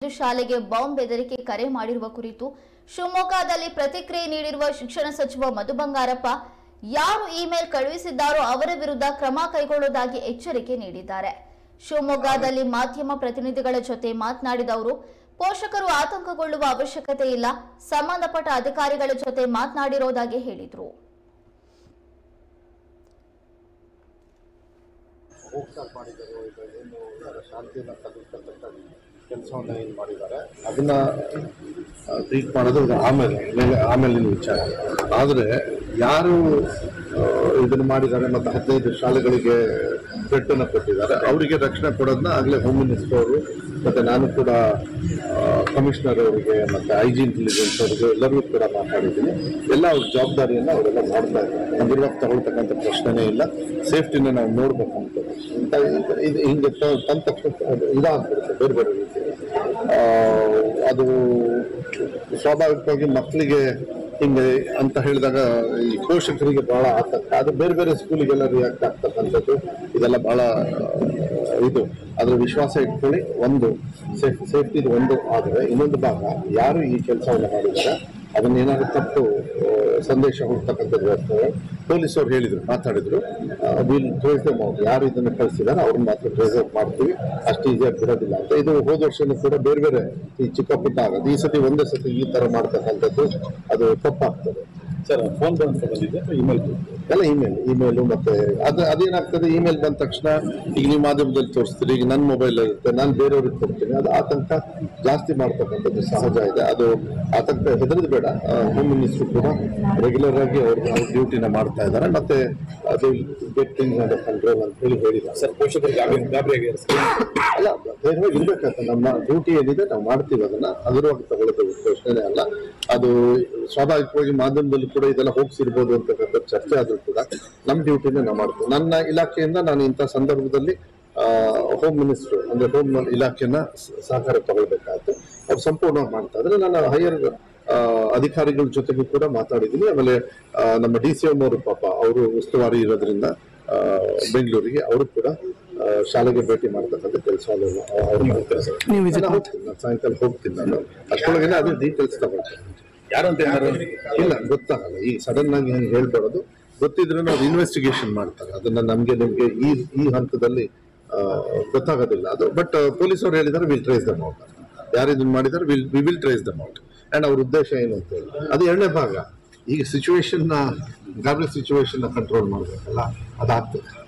ಶಾಲೆಗೆ ಬಾಂಬ್ ಬೆದರಿಕೆ ಕರೆ ಮಾಡಿರುವ ಕುರಿತು ಶಿವಮೊಗ್ಗದಲ್ಲಿ ಪ್ರತಿಕ್ರಿಯೆ ನೀಡಿರುವ ಶಿಕ್ಷಣ ಸಚಿವ ಮಧು ಬಂಗಾರಪ್ಪ ಯಾರು ಇಮೇಲ್ ಕಳುಹಿಸಿದ್ದಾರೋ ಅವರ ವಿರುದ್ಧ ಕ್ರಮ ಕೈಗೊಳ್ಳುವುದಾಗಿ ಎಚ್ಚರಿಕೆ ನೀಡಿದ್ದಾರೆ ಶಿವಮೊಗ್ಗದಲ್ಲಿ ಮಾಧ್ಯಮ ಪ್ರತಿನಿಧಿಗಳ ಜೊತೆ ಮಾತನಾಡಿದ ಅವರು ಪೋಷಕರು ಆತಂಕಗೊಳ್ಳುವ ಅವಶ್ಯಕತೆ ಇಲ್ಲ ಸಂಬಂಧಪಟ್ಟ ಅಧಿಕಾರಿಗಳ ಜೊತೆ ಮಾತನಾಡಿರೋದಾಗಿ ಹೇಳಿದರು ಹೋಗ್ತಾ ಮಾಡಿದರು ಇದು ಏನು ಇದರ ಶಾಂತಿಯನ್ನು ಕದರ್ತಕ್ಕಂಥ ಕೆಲಸವನ್ನು ಏನು ಮಾಡಿದ್ದಾರೆ ಅದನ್ನು ಟ್ರೀಟ್ ಮಾಡೋದು ಇದು ಆಮೇಲೆ ಮೇಲೆ ಆಮೇಲಿನ ವಿಚಾರ ಆದರೆ ಯಾರು ಇದನ್ನು ಮಾಡಿದ್ದಾರೆ ಮತ್ತು ಹದಿನೈದು ಶಾಲೆಗಳಿಗೆ ಪೆಟ್ಟನ್ನು ಕೊಟ್ಟಿದ್ದಾರೆ ಅವರಿಗೆ ರಕ್ಷಣೆ ಕೊಡೋದನ್ನ ಆಗಲೇ ಹೋಮ್ ಮಿನಿಸ್ಟರ್ ಅವರು ಮತ್ತು ನಾನು ಕೂಡ ಕಮಿಷನರ್ ಅವರಿಗೆ ಮತ್ತು ಐ ಜಿ ಇಂಟೆಲಿಜೆನ್ಸ್ ಅವರಿಗೆ ಎಲ್ಲರಿಗೂ ಕೂಡ ಮಾತಾಡಿದ್ದೀನಿ ಎಲ್ಲ ಅವ್ರ ಜವಾಬ್ದಾರಿಯನ್ನು ಅವರೆಲ್ಲ ಮಾಡ್ತಾ ಇದ್ದಾರೆ ಗಂಭೀರವಾಗಿ ತಗೊಳ್ತಕ್ಕಂಥ ಪ್ರಶ್ನೆನೇ ಇಲ್ಲ ಸೇಫ್ಟಿನ ನಾವು ನೋಡ್ಬೇಕಂತ ಇಂಥ ಇದು- ಇದು ಹಿಂಗೆ ತ- ತಂದ ತಕ್ಷಣ ಅದು ಇದಾಗ್ಬಿಡುತ್ತೆ ಬೇರೆ ಬೇರೆ ರೀತಿ ಆ, ಅದು ಸ್ವಾಭಾವಿಕವಾಗಿ ಮಕ್ಕಳಿಗೆ ಹಿಂಗೆ ಅಂತ ಹೇಳಿದಾಗ ಈ ಪೋಷಕರಿಗೆ ಬಹಳ ಆತಂಕ ಅದು ಬೇರೆ ಬೇರೆ ಸ್ಕೂಲಿಗೆಲ್ಲ ರಿಯಾಕ್ಟ್ ಆಗ್ತಕ್ಕಂಥದ್ದು ಇದೆಲ್ಲ ಬಹಳ ಆ, ಇದು ಅದ್ರ ವಿಶ್ವಾಸ ಇಟ್ಕೊಳ್ಳಿ ಒಂದು ಸೇಫ್ ಸೇಫ್ಟಿದು ಒಂದು ಆದರೆ ಇನ್ನೊಂದು ಭಾಗ ಯಾರು ಈ ಕೆಲಸವನ್ನು ಮಾಡಿದ್ದಾರೆ ಅದನ್ನ ಏನಾದ್ರು ತಪ್ಪು ಆ, ಸಂದೇಶ ಹೋಗ್ತಕ್ಕಂಥದ್ದು ಇರ್ತದೆ ಪೊಲೀಸ್ ಅವ್ರು ಹೇಳಿದ್ರು ಮಾತಾಡಿದ್ರು ವಿಲ್ ಟ್ರೇಸ್ ದಮ್ ಔಟ್ ಯಾರು ಇದನ್ನು ಕಳಿಸಿದಾರೆ ಅವ್ರನ್ನ ಮಾತ್ರ ಟ್ರೇಸ್ ಔಟ್ ಮಾಡ್ತೀವಿ ಅಷ್ಟು ಈಸಿಯಾಗಿ ಬಿಡೋದಿಲ್ಲ ಅಂತ ಇದು ಹೋದ ವರ್ಷನೂ ಕೂಡ ಬೇರೆ ಬೇರೆ ಈ ಚಿಕ್ಕ ಪುಟ್ಟ ಆಗೋದು ಈ ಸತಿ ಒಂದೇ ಸತಿ ಈ ತರ ಮಾಡ್ತಕ್ಕಂಥದ್ದು ಅದು ತಪ್ಪಾಗ್ತದೆ ಸರ್ ಫೋನ್ ಬಂದು ಬಂದಿದೆ ಇಮೇಲ್ ಎಲ್ಲ ಇಮೇಲ್ ಇಮೇಲು ಮತ್ತೆ ಅದು ಅದೇನಾಗ್ತದೆ ಇಮೇಲ್ ಬಂದ ತಕ್ಷಣ ಈಗ ನೀವು ಮಾಧ್ಯಮದಲ್ಲಿ ತೋರಿಸ್ತೀರಿ ಈಗ ನನ್ನ ಮೊಬೈಲ್ ಇರುತ್ತೆ ನಾನು ಬೇರೆಯವ್ರಿಗೆ ಕೊಡ್ತೀನಿ ಅದು ಆತಂಕ ಜಾಸ್ತಿ ಮಾಡ್ತಕ್ಕಂಥದ್ದು ಸಹಜ ಇದೆ ಅದು ಆತಂಕ ಹೆದರಿದ ಬೇಡ ಹೋಮ್ ಮಿನಿಸ್ಟ್ರು ಕೂಡ ರೆಗ್ಯುಲರ್ ಆಗಿ ಅವ್ರ ಅವ್ರ ಡ್ಯೂಟಿನ ಮಾಡ್ತಾ ಇದ್ದಾರೆ ಮತ್ತೆ ಅದು ಗೆಟ್ ಥಿಂಗ್ ಅಂಡರ್ ಕಂಟ್ರೋಲ್ ಅಂತ ಹೇಳಿ ಹೇಳಿದ್ದಾರೆ ಸರ್ ಪೋಷಕರಿಗೆ ಗಾಬರಿ ಗಾಬರಿ ಆಗಿದ್ದಾರೆ ಸರ್ ಅಲ್ಲ ಧೈರ್ಯವಾಗಿ ಇರ್ಬೇಕಂತ ನಮ್ಮ ಡ್ಯೂಟಿ ಏನಿದೆ ನಾವು ಮಾಡ್ತೀವಿ ಅದನ್ನ ಹಗುರವಾಗಿ ತಗೊಳ್ಳೋದು ಪ್ರಶ್ನೆನೇ ಅಲ್ಲ ಅದು ಸ್ವಾಭಾವಿಕವಾಗಿ ಮಾಧ್ಯಮದಲ್ಲಿ ಕೂಡ ಇದೆಲ್ಲ ಹೋಗ್ಸಿರ್ಬೋದು ಅಂತಕ್ಕಂಥ ಚರ್ಚೆ ಆದ್ರೂ ಕೂಡ ನಮ್ಮ ಡ್ಯೂಟಿನ ನಾವು ಮಾಡ್ತೀವಿ ನನ್ನ ಇಲಾಖೆಯಿಂದ ನಾನು ಇಂಥ ಸಂದರ್ಭದಲ್ಲಿ ಹೋಮ್ ಮಿನಿಸ್ಟರ್ ಅಂದ್ರೆ ಹೋಮ್ ಇಲಾಖೆನ ಸ- ಸಹಕಾರ ತಗೊಳ್ಬೇಕಾಯ್ತು ಅವ್ರು ಸಂಪೂರ್ಣವಾಗಿ ಮಾಡ್ತಾ ಇದ್ರೆ ನಾನು ಹೈಯರ್ ಅಧಿಕಾರಿಗಳ ಜೊತೆಗೂ ಕೂಡ ಮಾತಾಡಿದ್ದೀನಿ ಆಮೇಲೆ ಆ, ನಮ್ಮ ಡಿ ಸಿ ಎಂ ಅವರು ಪಾಪ ಅವರು ಉಸ್ತುವಾರಿ ಇರೋದ್ರಿಂದ ಆ, ಬೆಂಗಳೂರಿಗೆ ಅವರು ಕೂಡ ಆ, ಶಾಲೆಗೆ ಭೇಟಿ ಮಾಡ್ತಕ್ಕಂಥ ಕೆಲಸವನ್ನು ಅವ್ರು ಮಾಡ್ತಾರೆ ಸರ್ ನಾನು ಹೋಗ್ತೀನಿ ನಾನು ಸಾಯಂಕಾಲ ಹೋಗ್ತೀನಿ ನಾನು ಅಷ್ಟೊಳಗೇನೆ ಅದು ಡೀಟೇಲ್ಸ್ ತಗೊಳ್ತೀನಿ ಯಾರು ಅಂತ ಏನಾರು ಇಲ್ಲ ಗೊತ್ತಾಗಲ್ಲ ಈಗ ಸಡನ್ ಆಗಿ ಹಂಗೆ ಹೇಳ್ಬಾರ್ದು ಗೊತ್ತಿದ್ರೆ ನಾವು ಇನ್ವೆಸ್ಟಿಗೇಷನ್ ಮಾಡ್ತಾರೆ ಅದನ್ನ ನಮ್ಗೆ ನಿಮ್ಗೆ ಈ ಈ ಹಂತದಲ್ಲಿ ಆ, ಗೊತ್ತಾಗೋದಿಲ್ಲ ಅದು ಬಟ್ ಪೊಲೀಸ್ ಅವ್ರು ಹೇಳಿದ್ದಾರೆ ವಿಲ್ ಟ್ರೇಸ್ ದಮ್ ಔಟ್ ಯಾರು ಇದನ್ನ ಮಾಡಿದ್ದಾರೆ will we will trace them out and ಅವ್ರ ಉದ್ದೇಶ ಏನು ಅಂತ ಹೇಳಿ ಅದು ಎರಡನೇ ಭಾಗ ಈಗ ಸಿಚುವೇಶನ್ ಗಾಬರಿ ಸಿಚುವೇಶನ್ ಕಂಟ್ರೋಲ್ ಮಾಡಬೇಕಲ್ಲ ಅದಾಗ್ತದೆ